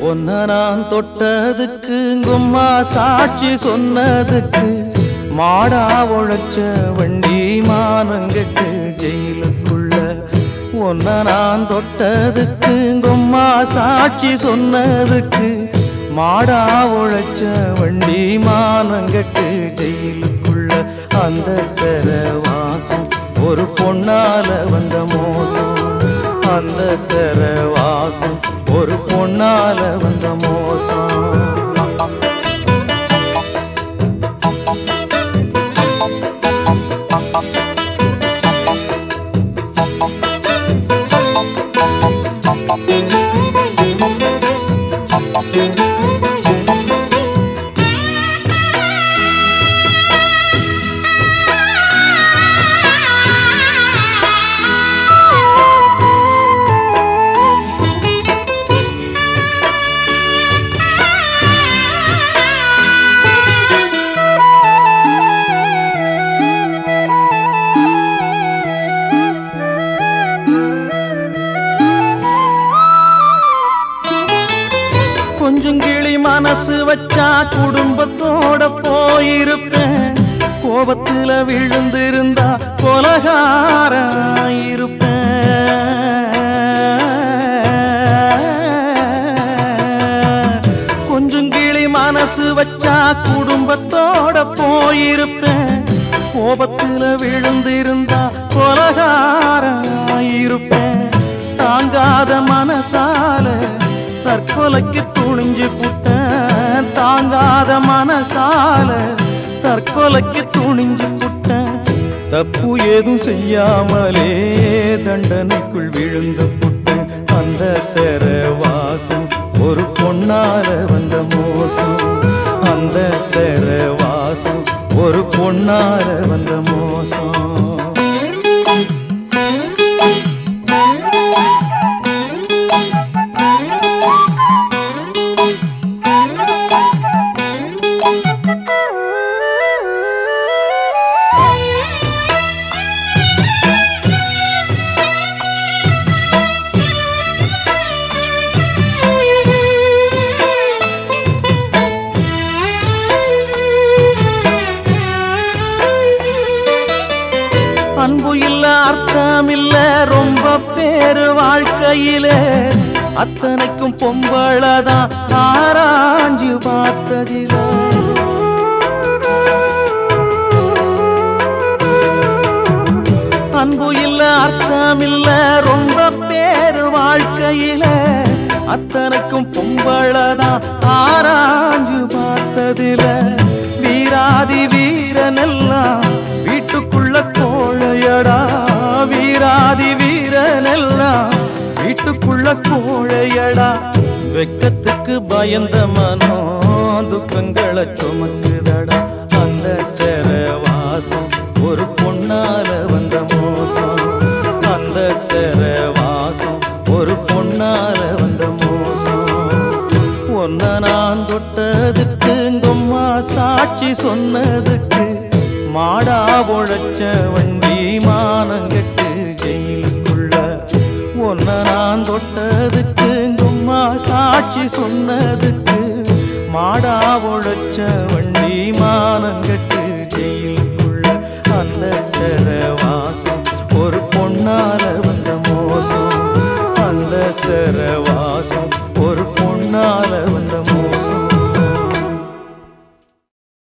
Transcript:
ஒன்ன நான் தொட்டதுக்கு கும்மா சாட்சி சொன்னதுக்கு மாடா உழைச்ச வண்டி மானங்கெட்டு ஜெயிலுக்குள்ள ஒன்ன நான் தொட்டதுக்கு கும்மா சாட்சி சொன்னதுக்கு மாடா உழைச்ச வண்டி மானங்கெட்டு ஜெயிலுக்குள்ள அந்த சரவாசம் ஒரு பொண்ணால வந்த மோசம் அந்த சரவாசம் ஒரு பொண்ணால வந்த மோசம் கொஞ்சம் கிளி மனசு வச்சா குடும்பத்தோட போயிருப்பேன் கோபத்துல விழுந்திருந்தா கொலகாராயிருப்பேன் கொஞ்சம் கிளி மனசு வச்சா குடும்பத்தோட போயிருப்பேன் கோபத்துல விழுந்திருந்தா கொலகாராயிருப்பேன் தாங்காத மனசால தற்கொலைக்கு துணிஞ்சு புட்டேன் தாங்காத மனசால தற்கொலைக்கு துணிஞ்சு புட்டேன் தப்பு ஏதும் செய்யாமலே தண்டனைக்குள் விழுந்து புட்டேன் அந்த செரவாசம் ஒரு பொண்ணால வந்த மோசம் அந்த செரவாசம் ஒரு பொண்ணால வந்த மோசம் அன்பு இல்ல அர்த்தம் இல்ல ரொம்ப பேரு வாழ்க்கையில அத்தனைக்கும் பொம்பளதான் ஆராய்ஞ்சு பார்த்ததில அன்பு இல்ல அர்த்தம் இல்ல ரொம்ப பேரு வாழ்க்கையில அத்தனைக்கும் பொம்பளதான் ஆராய்ஞ்சு பார்த்ததில வீராதி வீரனெல்லாம் வீட்டுக்குள்ள கோழையடா வீராதி வீரனெல்லாம் வீட்டுக்குள்ள கோழையடா வெக்கத்துக்கு பயந்த மனோ துக்கங்களை சுமக்குதடா அந்த செரவாசம் ஒரு பொண்ணால வந்த மோசம் அந்த செரவாசம் ஒரு பொண்ணால வந்த மோசம் ஒன்ன நான் தொட்டதுக்கு கும்மா சாட்சி சொன்னதுக்கு மாடா உழைச்ச வண்டி மானங்கட்டு ஜெயிலுக்குள்ள ஒன்ன நான் தொட்டதுக்கு கும்மா சாட்சி சொன்னதுக்கு மாடா உழைச்ச வண்டி மானங்கட்டு ஜெயிலுக்குள்ள அந்த செரவாசம் ஒரு பொண்ணால வந்த மோசம் அந்த செரவ